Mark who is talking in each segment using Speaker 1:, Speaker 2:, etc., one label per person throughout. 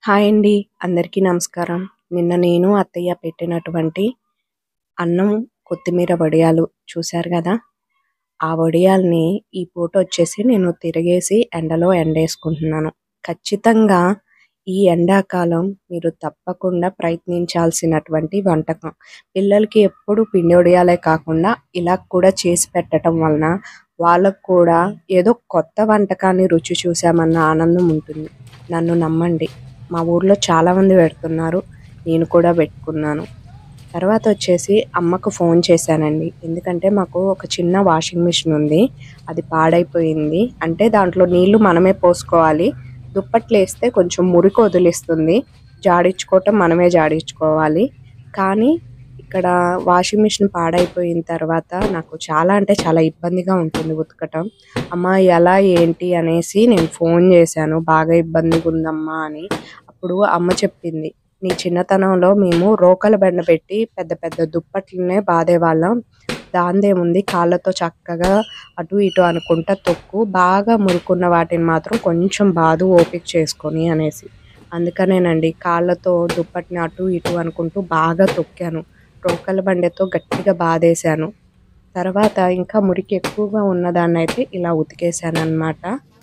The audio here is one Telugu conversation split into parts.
Speaker 1: హాయ్ అండి అందరికీ నమస్కారం నిన్న నేను అత్తయ్య పెట్టినటువంటి అన్నం కొత్తిమీర వడియాలు చూశారు కదా ఆ వడియాల్ని ఈ పూట వచ్చేసి నేను తిరిగేసి ఎండలో ఎండేసుకుంటున్నాను ఖచ్చితంగా ఈ ఎండాకాలం మీరు తప్పకుండా ప్రయత్నించాల్సినటువంటి వంటకం పిల్లలకి ఎప్పుడు పిండి వడియాలే కాకుండా ఇలా కూడా చేసి పెట్టడం వలన వాళ్ళకు కూడా ఏదో కొత్త వంటకాన్ని రుచి చూసామన్న ఆనందం ఉంటుంది నన్ను నమ్మండి మా ఊర్లో చాలా మంది పెడుతున్నారు నేను కూడా పెట్టుకున్నాను తర్వాత వచ్చేసి అమ్మకు ఫోన్ చేశానండి ఎందుకంటే మాకు ఒక చిన్న వాషింగ్ మిషన్ ఉంది అది పాడైపోయింది అంటే దాంట్లో నీళ్లు మనమే పోసుకోవాలి దుప్పట్లు వేస్తే కొంచెం మురికి వదిలిస్తుంది జాడించుకోవటం మనమే జాడించుకోవాలి కానీ ఇక్కడ వాషింగ్ మిషన్ పాడైపోయిన తర్వాత నాకు చాలా అంటే చాలా ఇబ్బందిగా ఉంటుంది ఉతకటం అమ్మ ఎలా ఏంటి అనేసి నేను ఫోన్ చేశాను బాగా ఇబ్బందిగా ఉందమ్మా అని అప్పుడు అమ్మ చెప్పింది నీ చిన్నతనంలో మేము రోకల బండ పెట్టి పెద్ద పెద్ద దుప్పట్లనే బాధేవాళ్ళం దాందేముంది కాళ్ళతో చక్కగా అటు ఇటు అనుకుంటా తొక్కు బాగా మురుకున్న వాటిని మాత్రం కొంచెం బాదు ఓపిక చేసుకొని అనేసి అందుకనేనండి కాళ్ళతో దుప్పటిని అటు ఇటు అనుకుంటూ బాగా తొక్కాను రోకల బండతో గట్టిగా బాధేశాను తర్వాత ఇంకా మురికి ఎక్కువగా ఉన్నదాన్ని అయితే ఇలా ఉతికేసాను అనమాట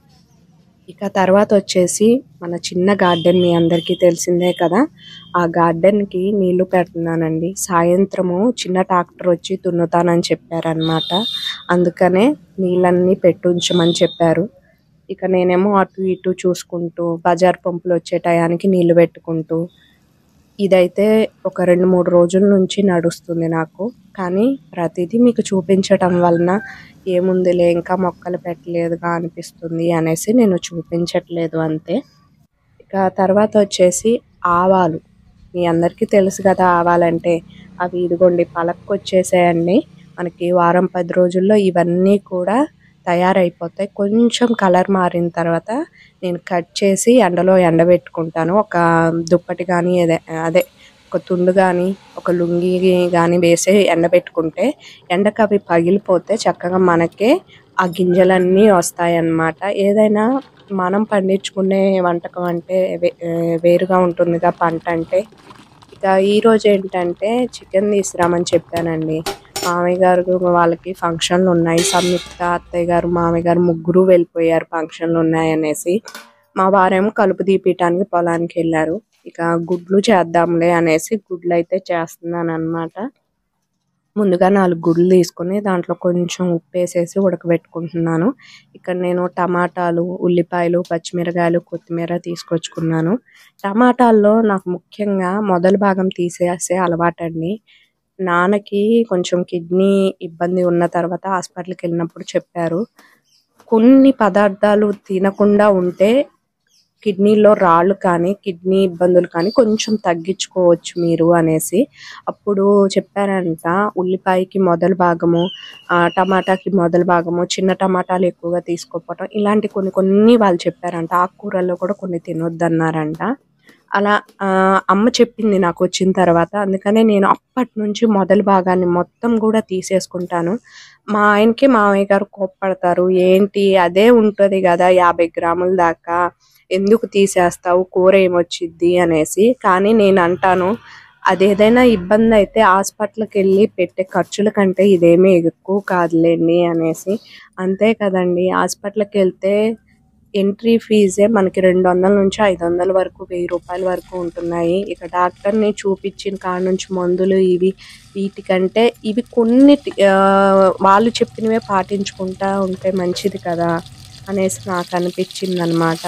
Speaker 1: ఇక తర్వాత వచ్చేసి మన చిన్న గార్డెన్ మీ అందరికీ తెలిసిందే కదా ఆ గార్డెన్కి నీళ్లు పెడుతున్నానండి సాయంత్రము చిన్న ట్రాక్టర్ వచ్చి దున్నుతానని చెప్పారనమాట అందుకనే నీళ్ళన్నీ పెట్టుంచమని చెప్పారు ఇక నేనేమో అటు ఇటు చూసుకుంటూ బజార్ పంపులు వచ్చే టయానికి నీళ్లు పెట్టుకుంటూ ఇదైతే ఒక రెండు మూడు రోజుల నుంచి నడుస్తుంది నాకు కానీ ప్రతిదీ మీకు చూపించటం వలన ఏముందిలే ఇంకా మొక్కలు పెట్టలేదుగా అనిపిస్తుంది అనేసి నేను చూపించట్లేదు అంతే ఇక తర్వాత వచ్చేసి ఆవాలు మీ అందరికీ తెలుసు కదా ఆవాలంటే అవి ఇదిగోండి పలక్కి వచ్చేసాయండి మనకి వారం పది రోజుల్లో ఇవన్నీ కూడా తయారైపోతాయి కొంచెం కలర్ మారిన తర్వాత నేను కట్ చేసి ఎండలో ఎండబెట్టుకుంటాను ఒక దుప్పటి కానీ అదే అదే ఒక తుండు కానీ ఒక లుంగి కానీ వేసి ఎండబెట్టుకుంటే ఎండకు అవి పగిలిపోతే చక్కగా మనకే ఆ గింజలన్నీ వస్తాయన్నమాట ఏదైనా మనం పండించుకునే వంటకం అంటే వే- ఆ, వేరుగా ఉంటుందిగా పంట అంటే ఇక ఈరోజు ఏంటంటే చికెన్ తీసుకురామని చెప్పానండి మామయ్య గారు వాళ్ళకి ఫంక్షన్లు ఉన్నాయి సంయుక్త అత్తయ్య గారు మామయ్య గారు ముగ్గురు వెళ్ళిపోయారు ఫంక్షన్లు ఉన్నాయి అనేసి మా వారేమో కలుపు తీపియటానికి పొలానికి వెళ్ళారు ఇక గుడ్లు చేద్దాంలే అనేసి గుడ్లు అయితే చేస్తున్నాను అనమాట ముందుగా నాలుగు గుడ్లు తీసుకొని దాంట్లో కొంచెం ఉప్పు వేసేసి ఉడకబెట్టుకుంటున్నాను ఇక్కడ నేను టమాటాలు ఉల్లిపాయలు పచ్చిమిరకాయలు కొత్తిమీర తీసుకొచ్చుకున్నాను టమాటాల్లో నాకు ముఖ్యంగా మొదలు భాగం తీసేసే అలవాటండి నాన్నకి కొంచెం కిడ్నీ ఇబ్బంది ఉన్న తర్వాత హాస్పిటల్కి వెళ్ళినప్పుడు చెప్పారు కొన్ని పదార్థాలు తినకుండా ఉంటే కిడ్నీలో రాళ్ళు కానీ కిడ్నీ ఇబ్బందులు కానీ కొంచెం తగ్గించుకోవచ్చు మీరు అనేసి అప్పుడు చెప్పారంట ఉల్లిపాయకి మొదలు భాగము ఆ, టమాటాకి మొదలు భాగము చిన్న టమాటాలు ఎక్కువగా తీసుకోపోవటం ఇలాంటి కొన్ని కొన్ని వాళ్ళు చెప్పారంట ఆకుకూరల్లో కూడా కొన్ని తినొద్దన్నారంట అలా ఆ, అమ్మ చెప్పింది నాకు వచ్చిన తర్వాత అందుకనే నేను అప్పటి నుంచి మొదలు భాగాన్ని మొత్తం కూడా తీసేసుకుంటాను మా ఆయనకి మామయ్య గారు కోప్పడతారు ఏంటి అదే ఉంటది కదా యాభై గ్రాముల దాకా ఎందుకు తీసేస్తావు కూర ఏమొచ్చిద్ది అనేసి కానీ నేను అంటాను అదేదైనా ఇబ్బంది అయితే హాస్పిటల్కి వెళ్ళి పెట్టే ఖర్చుల కంటే ఇదేమీ ఎక్కువ కాదులేండి అనేసి అంతే కదండి హాస్పిటల్కి వెళ్తే ఎంట్రీ ఫీజే మనకి రెండు వందల నుంచి ఐదు వందల వరకు వెయ్యి రూపాయల వరకు ఉంటున్నాయి ఇక డాక్టర్ని చూపించిన కాడ నుంచి మందులు ఇవి వీటికంటే ఇవి కొన్ని ఆ, వాళ్ళు చెప్పినవే పాటించుకుంటా ఉంటే మంచిది కదా అనేసి నాకు అనిపించింది అనమాట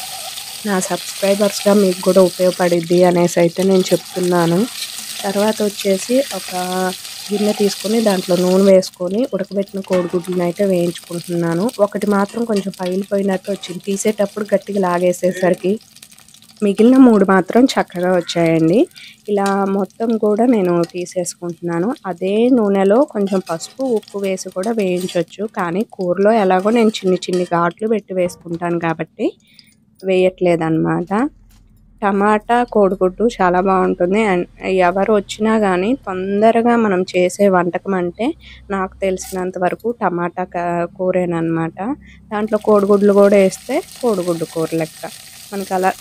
Speaker 1: నా సబ్స్క్రైబర్స్గా మీకు కూడా ఉపయోగపడిద్ది అనేసి అయితే నేను చెప్తున్నాను తర్వాత వచ్చేసి ఒక గిన్నె తీసుకొని దాంట్లో నూనె వేసుకొని ఉడకబెట్టిన కోడిగుడ్లను అయితే వేయించుకుంటున్నాను ఒకటి మాత్రం కొంచెం పగిలిపోయినట్టు వచ్చింది తీసేటప్పుడు గట్టిగా లాగేసేసరికి మిగిలిన మూడు మాత్రం చక్కగా వచ్చాయండి ఇలా మొత్తం కూడా నేను తీసేసుకుంటున్నాను అదే నూనెలో కొంచెం పసుపు ఉప్పు వేసి కూడా వేయించవచ్చు కానీ కూరలో ఎలాగో నేను చిన్ని చిన్ని ఘాట్లు పెట్టి వేసుకుంటాను కాబట్టి వేయట్లేదు అనమాట టమాటా కోడిగుడ్డు చాలా బాగుంటుంది అండ్ ఎవరు వచ్చినా కానీ తొందరగా మనం చేసే వంటకం అంటే నాకు తెలిసినంత వరకు టమాటా క- కూరేనమాట దాంట్లో కోడిగుడ్లు కూడా వేస్తే కోడిగుడ్డు కూర లెక్క మనకి అలా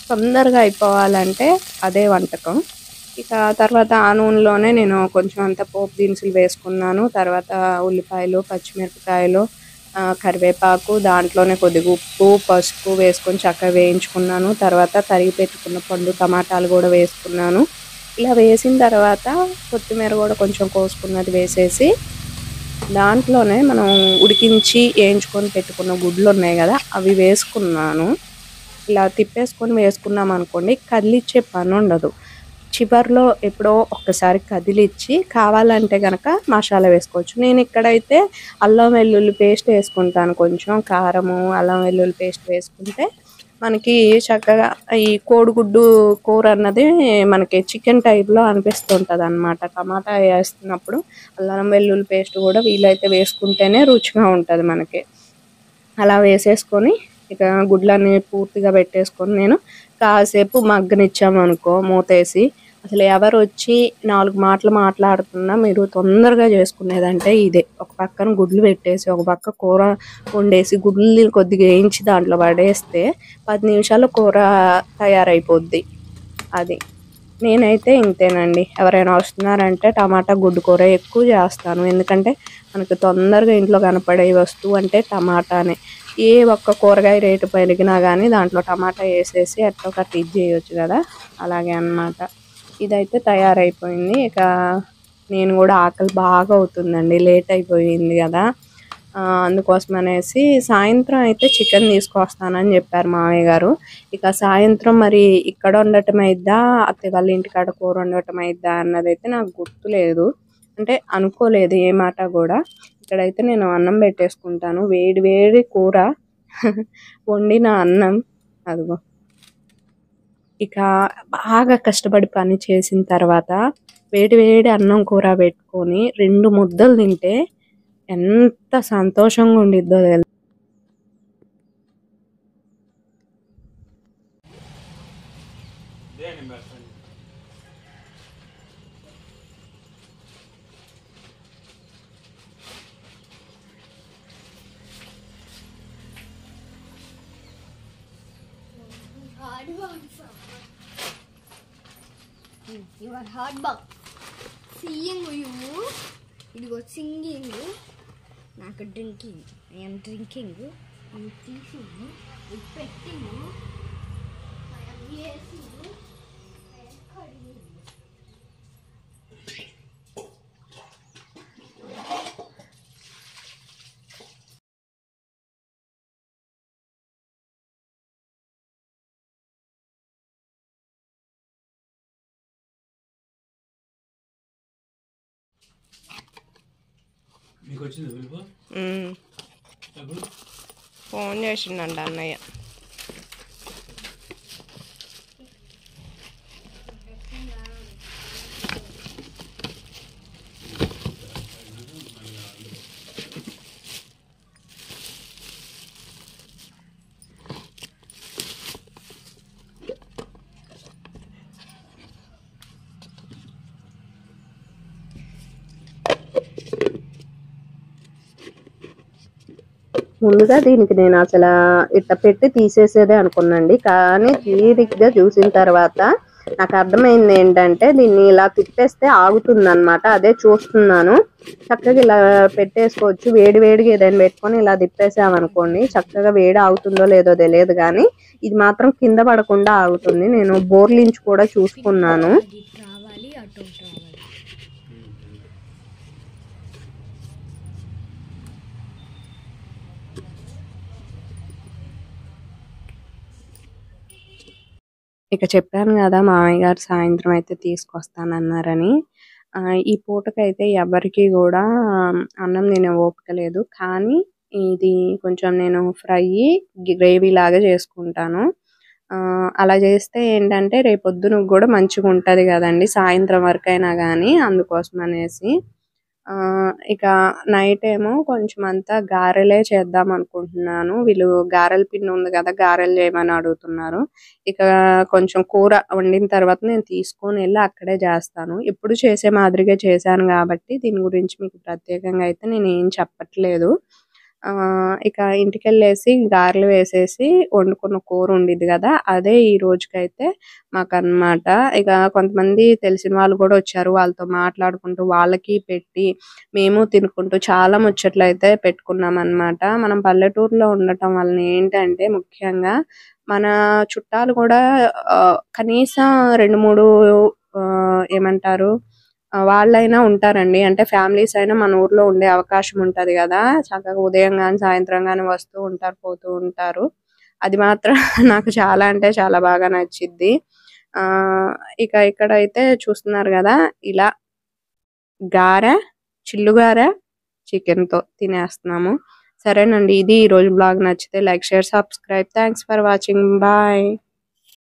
Speaker 1: తొందరగా అయిపోవాలంటే అదే వంటకం ఇక తర్వాత ఆ నూనెలోనే నేను కొంచెం అంత పోపు దినుసులు వేసుకున్నాను తర్వాత ఉల్లిపాయలు పచ్చిమిరపకాయలు ఆ, కరివేపాకు దాంట్లోనే కొద్దిగా ఉప్పు పసుపు వేసుకొని చక్కగా వేయించుకున్నాను తర్వాత తరిగి పెట్టుకున్న పండు టమాటాలు కూడా వేసుకున్నాను ఇలా వేసిన తర్వాత కొత్తిమీర కూడా కొంచెం కోసుకున్నది వేసేసి దాంట్లోనే మనం ఉడికించి వేయించుకొని పెట్టుకున్న గుడ్లు ఉన్నాయి కదా అవి వేసుకున్నాను ఇలా తిప్పేసుకొని వేసుకున్నాం అనుకోండి కదిలిచ్చే పని ఉండదు చివర్లో ఎప్పుడో ఒక్కసారి కదిలిచ్చి కావాలంటే గనక మసాలా వేసుకోవచ్చు నేను ఇక్కడైతే అల్లం వెల్లుల్లి పేస్ట్ వేసుకుంటాను కొంచెం కారము అల్లం వెల్లుల్లి పేస్ట్ వేసుకుంటే మనకి చక్కగా ఈ కోడిగుడ్డు కూర అన్నది మనకి చికెన్ టైప్లో అనిపిస్తుంటుంది అనమాట టమాటా వేస్తున్నప్పుడు అల్లం వెల్లుల్లి పేస్ట్ కూడా వీలైతే వేసుకుంటేనే రుచిగా ఉంటుంది మనకి అలా వేసేసుకొని ఇక గుడ్లన్నీ పూర్తిగా పెట్టేసుకొని నేను కాసేపు మగ్గనిచ్చామనుకో మూతేసి అసలు ఎవరు వచ్చి నాలుగు మాటలు మాట్లాడుతున్నా మీరు తొందరగా చేసుకునేదంటే ఇదే ఒక పక్కన గుడ్లు పెట్టేసి ఒక పక్క కూర వండేసి గుడ్లు కొద్దిగా వేయించి దాంట్లో పడేస్తే పది నిమిషాల్లో కూర తయారైపోద్ది అది నేనైతే ఇంతేనండి ఎవరైనా వస్తున్నారంటే టమాటా గుడ్డు కూర ఎక్కువ చేస్తాను ఎందుకంటే మనకు తొందరగా ఇంట్లో కనపడే వస్తువు అంటే టమాటానే ఏ ఒక్క కూరగాయ రేటు పెరిగినా కానీ దాంట్లో టమాటా వేసేసి ఎట్లా కట్ ఇది చేయొచ్చు కదా అలాగే అన్నమాట ఇదైతే తయారైపోయింది ఇక నేను కూడా ఆకలి బాగా అవుతుందండి లేట్ అయిపోయింది కదా ఆ, అందుకోసం అనేసి సాయంత్రం అయితే చికెన్ తీసుకొస్తానని చెప్పారు మామయ్య గారు ఇక సాయంత్రం మరి ఇక్కడ ఉండటం అయిద్దా అత్తయ్య వాళ్ళ ఇంటికాడ కూర వండటం అయిద్దా అన్నది అయితే నాకు గుర్తులేదు అంటే అనుకోలేదు ఏ మాట కూడా ఇక్కడైతే నేను అన్నం పెట్టేసుకుంటాను వేడి వేడి కూర వండిన అన్నం అదిగో ఇక బాగా కష్టపడి పని చేసిన తర్వాత వేడి వేడి అన్నం కూర పెట్టుకొని రెండు ముద్దలు తింటే ఎంత సంతోషంగా ఉండిద్దో తెలుసా
Speaker 2: Hard work. You are hard work. Seeing you, ఇదిగో సింగింగ్ నాకు drinking I'm drinking I'm teasing ఇది పెట్టింగ్ ఐఎమ్ వేసింగ్ ఐఎమ్ కడిగింగ్
Speaker 3: మీకు వచ్చింది పిలుపు ఎప్పుడు
Speaker 1: ఫోన్ చేసిండండి అన్నయ్య ముందుగా దీనికి నేను అసలు ఇట్ట పెట్టి తీసేసేదే అనుకున్నాండి కానీ తీరిగ్గా చూసిన తర్వాత నాకు అర్థమైంది ఏంటంటే దీన్ని ఇలా తిప్పేస్తే ఆగుతుంది అనమాట అదే చూస్తున్నాను చక్కగా ఇలా పెట్టేసుకోవచ్చు వేడి వేడిగా ఏదైనా పెట్టుకొని ఇలా తిప్పేసామనుకోండి చక్కగా వేడి ఆగుతుందో లేదో తెలియదు కానీ ఇది మాత్రం కింద పడకుండా ఆగుతుంది నేను బోర్లించి కూడా చూసుకున్నాను
Speaker 2: అది రావాలి అటు రావాలి
Speaker 1: ఇక చెప్పాను కదా మామయ్య గారు సాయంత్రం అయితే తీసుకొస్తానన్నారని ఆ, ఈ పూటకైతే ఎవరికి కూడా అన్నం తినే ఓపిక లేదు కానీ ఇది కొంచెం నేను ఫ్రై గ్రేవీ లాగా చేసుకుంటాను ఆ, అలా చేస్తే ఏంటంటే రేపొద్దున కూడా మంచిగా ఉంటది కదండి సాయంత్రం వరకైనా కానీ అందుకోసం అనేసి ఆ, ఇక నైట్ ఏమో కొంచెం అంతా గారెలే చేద్దాం అనుకుంటున్నాను వీళ్ళు గారెల పిండి ఉంది కదా గారెలు చేయమని అడుగుతున్నారు ఇక కొంచెం కూర వండిన తర్వాత నేను తీసుకొని వెళ్ళి అక్కడే చేస్తాను ఎప్పుడు చేసే మాదిరిగా చేశాను కాబట్టి దీని గురించి మీకు ప్రత్యేకంగా అయితే నేను ఏం చెప్పట్లేదు ఆ, ఇక ఇంటికి వెళ్ళేసి గారెలు వేసేసి వండుకున్న కూర ఉండిద్ది కదా అదే ఈ రోజుకైతే మాకు అన్నమాట ఇక కొంతమంది తెలిసిన వాళ్ళు కూడా వచ్చారు వాళ్ళతో మాట్లాడుకుంటూ వాళ్ళకి పెట్టి మేము తినుకుంటూ చాలా ముచ్చట్లు అయితే పెట్టుకున్నాం అన్నమాట మనం పల్లెటూరులో ఉండటం వలన ఏంటంటే ముఖ్యంగా మన చుట్టాలు కూడా ఆ, కనీసం రెండు మూడు ఆ, ఏమంటారు ఆ, వాళ్ళైనా ఉంటారండి అంటే ఫ్యామిలీస్ అయినా మన ఊర్లో ఉండే అవకాశం ఉంటది కదా చక్కగా ఉదయం కానీ సాయంత్రం కానీ వస్తూ ఉంటారు పోతూ ఉంటారు అది మాత్రం నాకు చాలా అంటే చాలా బాగా నచ్చిద్ది ఆ ఇక ఇక్కడైతే చూస్తున్నారు కదా ఇలా గారె చిల్లుగారె చికెన్ తో తినేస్తున్నాము సరేనండి ఇది ఈ రోజు బ్లాగ్ నచ్చితే like share subscribe thanks for watching bye